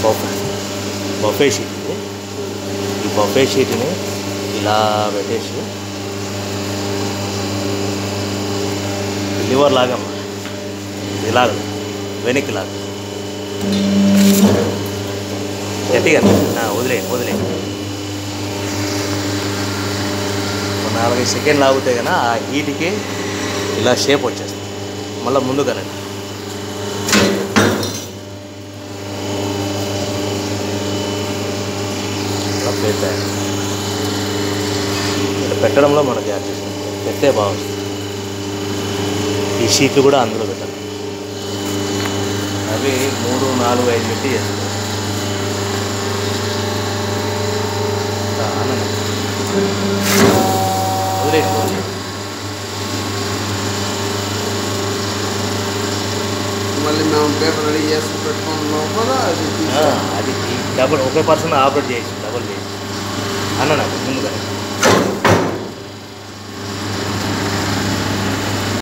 Buffet buffet sheet ఇది ఈ buffet షీట్ని ఇలా పెట్టేసి లివర్ లాగమ్మా ఇలాగ వెనక్కి లాగ గట్టిగా ఆ, వదిలే వదిలే ఒక నాలుగైదు సెకండ్ లాగితే కన్నా ఆ హీట్కి ఇలా షేప్ వచ్చేస్తుంది మళ్ళీ ముందుగానండి ఇలా పెట్టాలి ఇక్కడ పెట్టడంలో మనకి అడ్జస్ట్ పెట్టే బాగుంది ఈ షీట్లు కూడా అందులో పెట్టాలి అవి మూడు నాలుగు ఐదు పెట్టి చేస్తాం ఆ, అనండి. వదిలేయండి, వదిలేయండి. మళ్ళీ మేము పేపర్ రెడీ చేసి పెట్టుకున్న లోపల అది ఆ, తీసి- అది ఈ డబుల్ ఒకే పర్సన్ ఆపరేట్ చేయొచ్చు డబుల్ చేయొచ్చు అన్న నాకు ముందుగా